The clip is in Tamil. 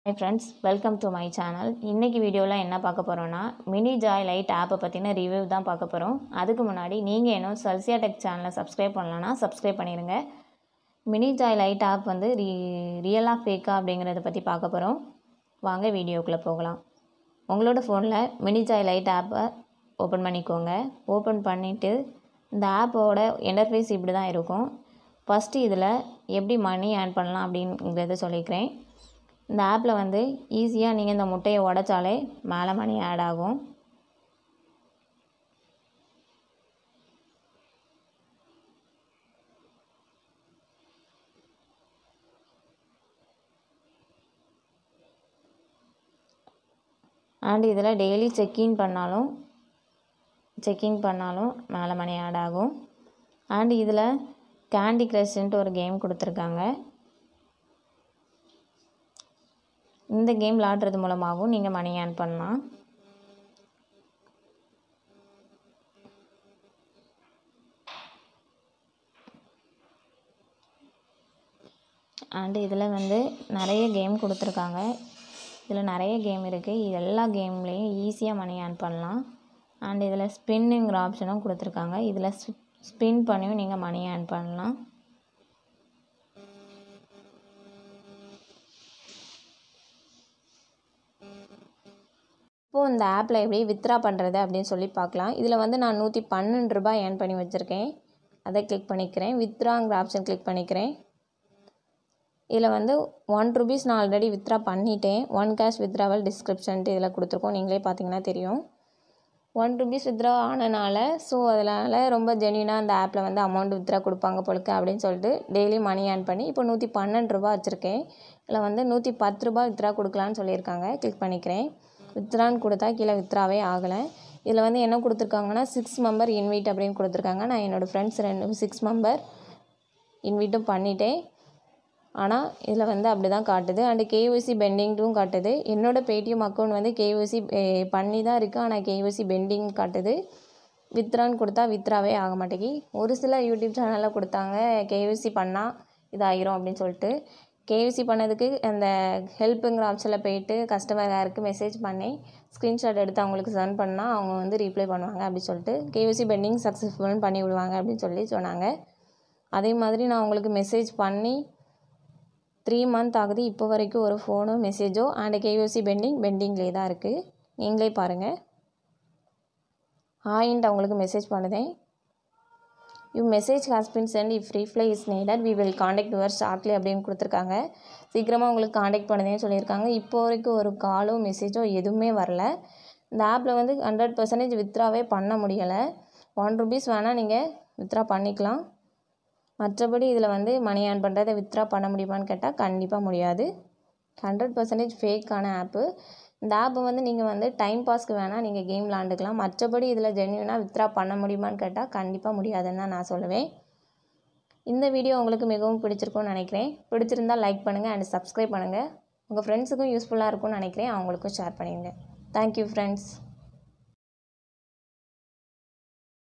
high friends welcome to my channel இன்றைக்கி வீடியோவில் என்ன பார்க்க போகிறோன்னா மினி ஜாய் லைட் ஆப்பை பற்றின ரிவ்யூ தான் பார்க்க போகிறோம் அதுக்கு முன்னாடி நீங்கள் இன்னும் சல்சியா டெக் சேனலை சப்ஸ்கிரைப் பண்ணலன்னா சப்ஸ்கிரைப் பண்ணிடுங்க மினி ஜாய் லைட் ஆப் வந்து ரி ரியலாக ஃபேக்கா அப்படிங்கிறத பற்றி பார்க்க போகிறோம் வாங்க வீடியோக்குள்ளே போகலாம் உங்களோட ஃபோனில் மினி ஜாய் லைட் ஆப்பை ஓப்பன் பண்ணிக்கோங்க ஓப்பன் பண்ணிவிட்டு இந்த ஆப்போட இன்டர்ஃபேஸ் இப்படி தான் இருக்கும் ஃபஸ்ட்டு இதில் எப்படி மணி ஏர்ன் பண்ணலாம் அப்படிங்கிறத சொல்லிக்கிறேன் இந்த ஆப்பில் வந்து ஈஸியாக நீங்கள் இந்த முட்டையை உடைச்சாலே மேலே மணி ஆட் ஆகும் அண்ட் இதில் டெய்லி செக்இன் பண்ணாலும் செக்கிங் பண்ணாலும் மேலே மணி ஆட் ஆகும் அண்ட் இதில் கேண்டி க்ரஷ்ன்ட்டு ஒரு கேம் கொடுத்துருக்காங்க இந்த கேம் விளாடுறது மூலமாகவும் நீங்கள் மணி ஏர்ன் பண்ணலாம் அண்டு இதில் வந்து நிறைய கேம் கொடுத்துருக்காங்க இதில் நிறைய கேம் இருக்குது இது எல்லா கேம்லேயும் ஈஸியாக மணி ஏர்ன் பண்ணலாம் அண்ட் இதில் ஸ்பின்னுங்கிற ஆப்ஷனும் கொடுத்துருக்காங்க இதில் ஸ்பின் பண்ணியும் நீங்கள் மணி ஏர்ன் பண்ணலாம் இப்போது இந்த ஆப்பில் எப்படி வித்ரா பண்ணுறது அப்படின்னு சொல்லி பார்க்கலாம் இதில் வந்து நான் நூற்றி பன்னெண்டு ரூபாய் ஏர்ன் பண்ணி வச்சுருக்கேன் அதை கிளிக் பண்ணிக்கிறேன் வித்ராங்கிற ஆப்ஷன் கிளிக் பண்ணிக்கிறேன் இதில் வந்து ஒன் ருபீஸ் நான் ஆல்ரெடி வித்ரா பண்ணிட்டேன் ஒன் கேஷ் வித்ராவல் டிஸ்கிரிப்ஷன்ட்டு இதில் கொடுத்துருக்கோம் நீங்களே பார்த்தீங்கன்னா தெரியும் ஒன் ருபீஸ் வித்ரா ஆனனால ஸோ அதனால் ரொம்ப ஜென்யூனாக அந்த ஆப்பில் வந்து அமௌண்ட் வித்ரா கொடுப்பாங்க பொழுக்க அப்படின்னு சொல்லிட்டு டெய்லி மணி ஏர்ன் பண்ணி இப்போ நூற்றி பன்னெண்டு ரூபா வச்சுருக்கேன் இதில் வந்து நூற்றி பத்து ரூபா வித்ரா கொடுக்கலான்னு சொல்லியிருக்காங்க கிளிக் பண்ணிக்கிறேன் வித்ரான்னு கொடுத்தா கீழே வித்ராவே ஆகலை இதில் வந்து என்ன கொடுத்துருக்காங்கன்னா சிக்ஸ் மெம்பர் இன்வைட் அப்படின்னு கொடுத்துருக்காங்க நான் என்னோடய ஃப்ரெண்ட்ஸ் ரெண்டு சிக்ஸ் மெம்பர் இன்வைட்டும் பண்ணிட்டேன் ஆனால் இதில் வந்து அப்படி தான் காட்டுது அண்டு கேஒசி பெண்டிங்டும் காட்டுது என்னோடய பேடிஎம் அக்கௌண்ட் வந்து கேஒசி பண்ணி தான் இருக்குது ஆனால் கேஒசி பெண்டிங் காட்டுது வித்ரான்னு கொடுத்தா வித்ராவே ஆக மாட்டேங்கி ஒரு சில யூடியூப் சேனலில் கொடுத்தாங்க கேஒசி பண்ணால் இதாயிரும் அப்படின்னு சொல்லிட்டு கேவிசி பண்ணதுக்கு அந்த ஹெல்ப்புங்கிற ஆப்ஷனில் போயிட்டு கஸ்டமர் யாருக்கு மெசேஜ் பண்ணி ஸ்க்ரீன்ஷாட் எடுத்து அவங்களுக்கு சென்ட் பண்ணால் அவங்க வந்து ரீப்ளை பண்ணுவாங்க அப்படின்னு சொல்லிட்டு கேவிசி பெண்டிங் சக்ஸஸ்ஃபுல்னு பண்ணி விடுவாங்க அப்படின்னு சொல்லி சொன்னாங்க அதே மாதிரி நான் உங்களுக்கு மெசேஜ் பண்ணி த்ரீ மந்த் ஆகுது இப்போ வரைக்கும் ஒரு ஃபோனோ மெசேஜோ அண்ட் கேவிசி பெண்டிங் பெண்டிங்லேயே தான் இருக்குது நீங்களே பாருங்கள் ஹாயின்ட்டு அவங்களுக்கு மெசேஜ் பண்ணுதேன் you message has been sent if reply is needed we will contact your shortly அப்படின்னு கொடுத்துருக்காங்க சீக்கிரமாக உங்களுக்கு காண்டாக்ட் பண்ணுதேன்னு சொல்லியிருக்காங்க இப்போ வரைக்கும் ஒரு காலோ மெசேஜோ எதுவுமே வரல இந்த ஆப்பில் வந்து ஹண்ட்ரட் பர்சன்டேஜ் வித்ராவே பண்ண முடியலை ஒன் ருபீஸ் வேணால் நீங்கள் வித்ரா பண்ணிக்கலாம் மற்றபடி இதில் வந்து மணி ஏர்ன் பண்ணுறதை வித்ரா பண்ண முடியுமான்னு கேட்டால் கண்டிப்பாக முடியாது ஹண்ட்ரட் பர்சன்டேஜ் ஃபேக்கான ஆப்பு இந்த ஆப்பை வந்து நீங்கள் வந்து டைம் பாஸ்க்கு வேணால் நீங்கள் கேம் விளாண்டுக்கலாம் மற்றபடி இதில் ஜென்யூனாக வித்ரா பண்ண முடியுமான்னு கேட்டால் கண்டிப்பாக முடியாதுன்னு தான் நான் சொல்லுவேன் இந்த வீடியோ உங்களுக்கு மிகவும் பிடிச்சிருக்கும்னு நினைக்கிறேன் பிடிச்சிருந்தால் லைக் பண்ணுங்கள் அண்ட் சப்ஸ்கிரைப் பண்ணுங்கள் உங்கள் ஃப்ரெண்ட்ஸுக்கும் யூஸ்ஃபுல்லாக இருக்கும்னு நினைக்கிறேன் அவங்களுக்கும் ஷேர் பண்ணிடுங்க தேங்க்யூ ஃப்ரெண்ட்ஸ்